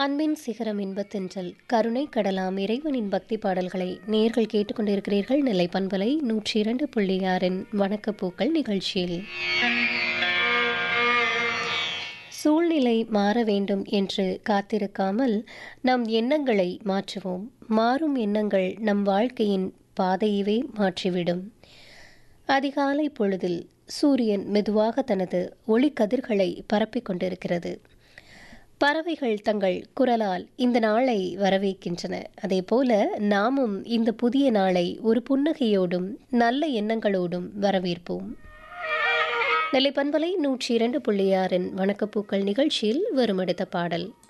அன்பின் சிகரம் இன்பத்தென்றல் கருணை கடலாம் இறைவனின் பக்தி பாடல்களை நேர்கள் கேட்டுக்கொண்டிருக்கிறீர்கள் நெல்லை பண்பலை நூற்றி இரண்டு புள்ளி ஆறின் வணக்கப்பூக்கள் நிகழ்ச்சியில் சூழ்நிலை மாற வேண்டும் என்று காத்திருக்காமல் நம் எண்ணங்களை மாற்றுவோம் மாறும் எண்ணங்கள் நம் வாழ்க்கையின் பாதையவே மாற்றிவிடும் அதிகாலை பொழுதில் சூரியன் மெதுவாக தனது ஒளிக்கதிர்களை பரப்பிக் கொண்டிருக்கிறது பறவைகள் தங்கள் குரலால் இந்த நாளை வரவேற்கின்றன அதேபோல நாமும் இந்த புதிய நாளை ஒரு புன்னகையோடும் நல்ல எண்ணங்களோடும் வரவேற்போம் நெல்லை பண்பலை நூற்றி இரண்டு புள்ளி ஆறின் வணக்கப்பூக்கள் நிகழ்ச்சியில் வரும் அடுத்த பாடல்